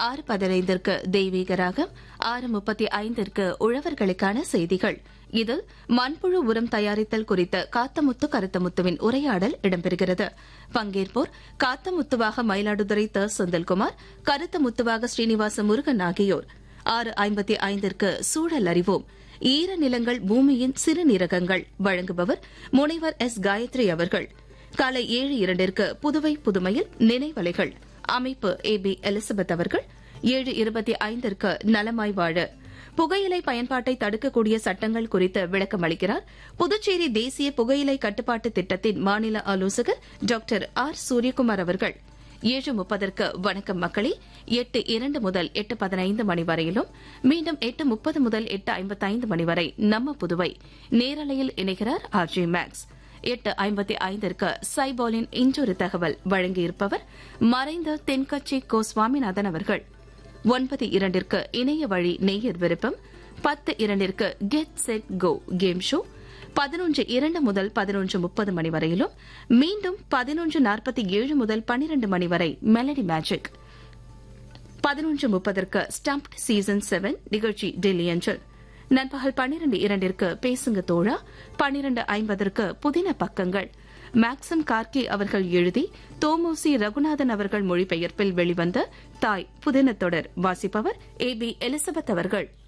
ஆறு பதினைந்திற்கு தெய்வீக ராகம் ஆறு முப்பத்தி ஐந்திற்கு உழவர்களுக்கான செய்திகள் இதில் மண்புழு உரம் தயாரித்தல் குறித்த காத்தமுத்து கருத்தமுத்துவின் உரையாடல் இடம்பெறுகிறது பங்கேற்போர் காத்தமுத்துவாக மயிலாடுதுறை த செந்தில்குமார் கருத்தமுத்துவாக ஸ்ரீனிவாச முருகன் ஆகியோர் ஆறு ஐம்பத்தி ஐந்திற்கு சூழல் அறிவோம் ஈர நிலங்கள் பூமியின் சிறுநீரகங்கள் வழங்குபவர் முனைவர் எஸ் காயத்ரி அவர்கள் காலை ஏழு இரண்டிற்கு புதுவை புதுமையில் நினைவலைகள் அமைப்பு ஏ பி எலிசபெத் அவர்கள் ஏழு இருபத்தி ஐந்திற்கு நலமாய் வாழ புகையிலை பயன்பாட்டை தடுக்கக்கூடிய சட்டங்கள் குறித்து விளக்கம் அளிக்கிறார் புதுச்சேரி தேசிய புகையிலை கட்டுப்பாட்டு திட்டத்தின் மாநில ஆலோசகர் டாக்டர் ஆர் சூரியகுமார் அவர்கள் ஏழு முப்பதற்கு வணக்கம் மக்களே எட்டு இரண்டு முதல் எட்டு பதினைந்து மணி வரையிலும் மீண்டும் எட்டு முப்பது முதல் எட்டு ஐம்பத்தைந்து மணி வரை நம்ம புதுவை நேரலையில் இணைகிறார் ஆர் ஜே மேக்ஸ் எட்டு ஐம்பத்தி ஐந்திற்கு சைபாலின் இன்றொரு தகவல் வழங்கியிருப்பவர் மறைந்த தென்கட்சி கோ சுவாமிநாதன் அவர்கள் ஒன்பது இரண்டிற்கு இணைய வழி நெய்யர் விருப்பம் பத்து இரண்டிற்கு get set go game show பதினொன்று இரண்டு முதல் பதினொன்று முப்பது மணி வரையிலும் மீண்டும் பதினொன்று நாற்பத்தி ஏழு முதல் பனிரண்டு மணி வரை மெலடி மேஜிக் பதினொன்று முப்பதற்கு ஸ்டம்ப்ட் சீசன் செவன் நிகழ்ச்சி டெல்லி அஞ்சல் நண்பகல் பன்னிரண்டு இரண்டிற்கு பேசுங்க தோழா பன்னிரண்டு ஐம்பதற்கு புதின பக்கங்கள் மேக்சம் கார்கி அவர்கள் எழுதி தோமோசி ரகுநாதன் அவர்கள் மொழிபெயர்ப்பில் வெளிவந்த தாய் புதின தொடர் வாசிப்பவர் ஏ பி எலிசபெத் அவர்கள்